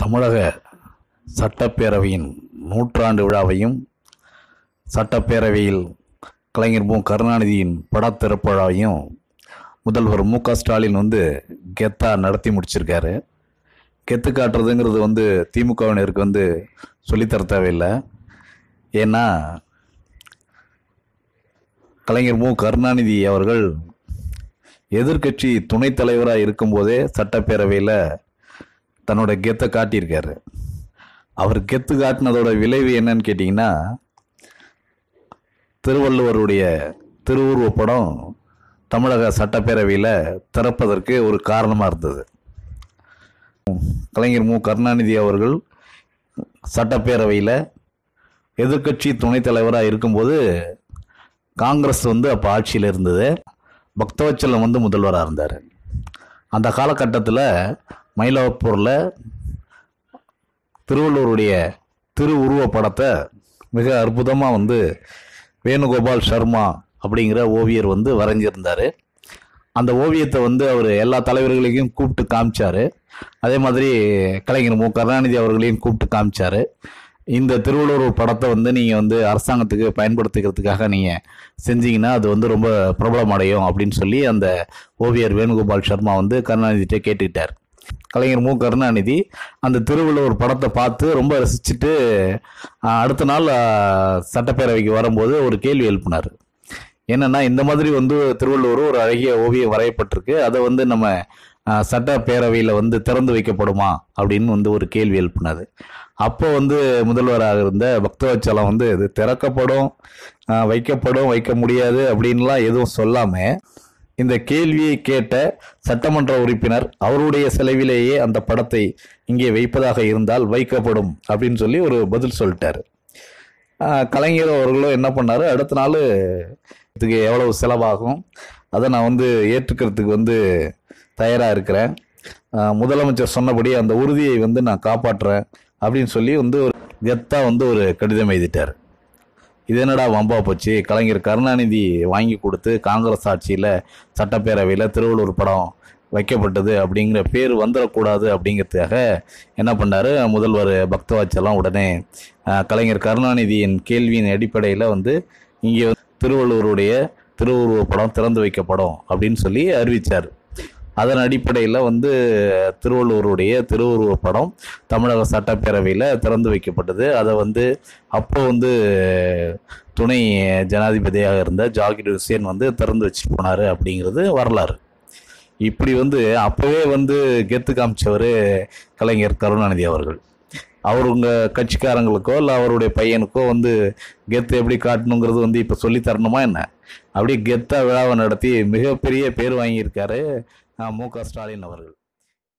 தமிழக சட்டப்பேரவையின் நூற்றாண்டு விழாவையும் சட்டப்பேரவையில் கலைஞர் மு கருணாநிதியின் படத்திறப்பு விழாவையும் முதல்வர் மு க ஸ்டாலின் வந்து கெத்தா நடத்தி முடிச்சிருக்காரு கெத்து காட்டுறதுங்கிறது வந்து திமுகவினருக்கு வந்து சொல்லித்தர தேவையில்லை ஏன்னா கலைஞர் மு கருணாநிதி அவர்கள் எதிர்க்கட்சி துணைத் தலைவராக இருக்கும்போதே சட்டப்பேரவையில் தன்னோட கெத்தை காட்டியிருக்காரு அவர் கெத்து காட்டினதோட விளைவு என்னன்னு கேட்டிங்கன்னா திருவள்ளுவருடைய திருவுருவப் படம் தமிழக சட்டப்பேரவையில் திறப்பதற்கு ஒரு காரணமாக இருந்தது கலைஞர் மு கருணாநிதி அவர்கள் சட்டப்பேரவையில் எதிர்க்கட்சி துணைத் தலைவராக இருக்கும்போது காங்கிரஸ் வந்து அப்போ ஆட்சியில் இருந்தது பக்தவச்சலம் வந்து முதல்வராக இருந்தார் அந்த காலகட்டத்தில் மயிலாப்பூரில் திருவள்ளுவருடைய திருவுருவ படத்தை மிக அற்புதமாக வந்து வேணுகோபால் சர்மா அப்படிங்கிற ஓவியர் வந்து வரைஞ்சிருந்தார் அந்த ஓவியத்தை வந்து அவர் எல்லா தலைவர்களையும் கூப்பிட்டு காமிச்சார் அதே மாதிரி கலைஞர் மு கருணாநிதி அவர்களையும் கூப்பிட்டு காமிச்சார் இந்த திருவள்ளுவர் படத்தை வந்து நீங்கள் வந்து அரசாங்கத்துக்கு பயன்படுத்திக்கிறதுக்காக நீங்கள் செஞ்சீங்கன்னா அது வந்து ரொம்ப பிரபலம் அடையும் அப்படின்னு சொல்லி அந்த ஓவியர் வேணுகோபால் சர்மா வந்து கருணாநிதிட்டே கேட்டுக்கிட்டார் கலைஞர் மு கருணாநிதி அந்த திருவள்ளுவர் படத்தை பார்த்து ரொம்ப ரசிச்சுட்டு ஆஹ், அடுத்த நாள் ஆஹ், சட்டப்பேரவைக்கு வரும்போது ஒரு கேள்வி எழுப்பினார் என்னன்னா இந்த மாதிரி வந்து திருவள்ளுவர் ஒரு அழகிய ஓவியம் வரையப்பட்டிருக்கு அதை வந்து நம்ம ஆஹ், சட்டப்பேரவையில் வந்து திறந்து வைக்கப்படுமா அப்படின்னு வந்து ஒரு கேள்வி எழுப்பினார் அப்போ வந்து முதல்வராக இருந்த பக்தவச்சலம் வந்து இது திறக்கப்படும் ஆஹ், வைக்கப்படும் வைக்க முடியாது அப்படின்லாம் எதுவும் சொல்லாமல் இந்த கேள்வியை கேட்ட சட்டமன்ற உறுப்பினர் அவருடைய செலவிலேயே அந்த படத்தை இங்கே வைப்பதாக இருந்தால் வைக்கப்படும் அப்படின்னு சொல்லி ஒரு பதில் சொல்லிட்டாரு ஆஹ் கலைஞர் அவர்களும் என்ன பண்ணாரு அடுத்த நாள் இதுக்கு எவ்வளவு செலவாகும் அதை நான் வந்து ஏற்றுக்கிறதுக்கு வந்து தயாராக இருக்கிறேன் ஆஹ் முதலமைச்சர் சொன்னபடி அந்த உறுதியை வந்து நான் காப்பாற்றுறேன் அப்படின்னு சொல்லி வந்து ஒரு கெத்தாக வந்து ஒரு கடிதம் எழுதிட்டார் இது என்னடா வம்பா போச்சு கலைஞர் கருணாநிதி வாங்கி கொடுத்து காங்கிரஸ் ஆட்சியில் சட்டப்பேரவையில் திருவள்ளூர் படம் வைக்கப்பட்டது அப்படிங்கிற பேர் வந்துடக்கூடாது அப்படிங்கிறதுக்காக என்ன பண்ணாரு முதல்வர் பக்தவாச்சலம் உடனே அஹ், கலைஞர் கருணாநிதியின் கேள்வியின் அடிப்படையில் வந்து இங்கே திருவள்ளுவருடைய திருவுருவப் படம் திறந்து வைக்கப்படும் அப்படின்னு சொல்லி அறிவித்தார் அதன் அடிப்படையில் வந்து திருவள்ளுவருடைய திருவுருவப் படம் தமிழக சட்டப்பேரவையில் திறந்து வைக்கப்பட்டது அதை வந்து அப்போ வந்து துணை ஜனாதிபதியாக இருந்த ஜாகிர் ஹுசேன் வந்து திறந்து வச்சுட்டு போனார் அப்படிங்கிறது வரலாறு இப்படி வந்து அப்போவே வந்து கெத்து காமிச்சவர் கலைஞர் கருணாநிதி அவர்கள் அவர் உங்கள் கட்சிக்காரங்களுக்கோ இல்லை அவருடைய பையனுக்கோ வந்து கெத்து எப்படி காட்டணுங்கிறது வந்து இப்போ சொல்லி தரணுமா என்ன அப்படியே கெத்தாக விழாவை நடத்தி மிகப்பெரிய பேர் வாங்கியிருக்காரு அஹ், மு க ஸ்டாலின் அவர்கள்